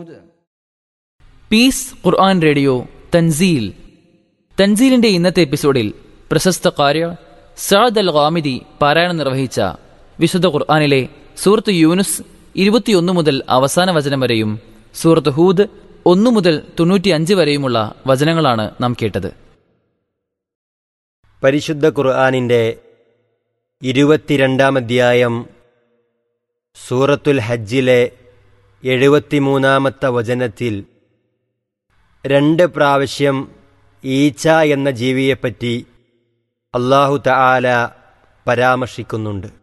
piece ഖുർആൻ radio തൻസീൽ തൻസീലിന്റെ ഇന്നത്തെ എപ്പിസോഡിൽ പ്രശസ്ത കാര്യ സഅദ് അൽ ഗാമിദി പാരായണം നിർവഹിച്ച വിശുദ്ധ ഖുർആനിലെ സൂറത്ത് യൂനുസ് ഇരുപത്തിയൊന്ന് മുതൽ അവസാന വചനം വരെയും സൂറത്ത് ഹൂദ് ഒന്നു മുതൽ തൊണ്ണൂറ്റിയഞ്ച് വരെയുമുള്ള വചനങ്ങളാണ് നാം കേട്ടത് പരിശുദ്ധ ഖുർആാനിൻ്റെ ഇരുപത്തിരണ്ടാം അധ്യായം സൂറത്തുൽ ഹജ്ജിലെ എഴുപത്തിമൂന്നാമത്തെ വചനത്തിൽ രണ്ട് പ്രാവശ്യം ഈച്ച എന്ന ജീവിയെപ്പറ്റി അള്ളാഹു തആല പരാമർശിക്കുന്നുണ്ട്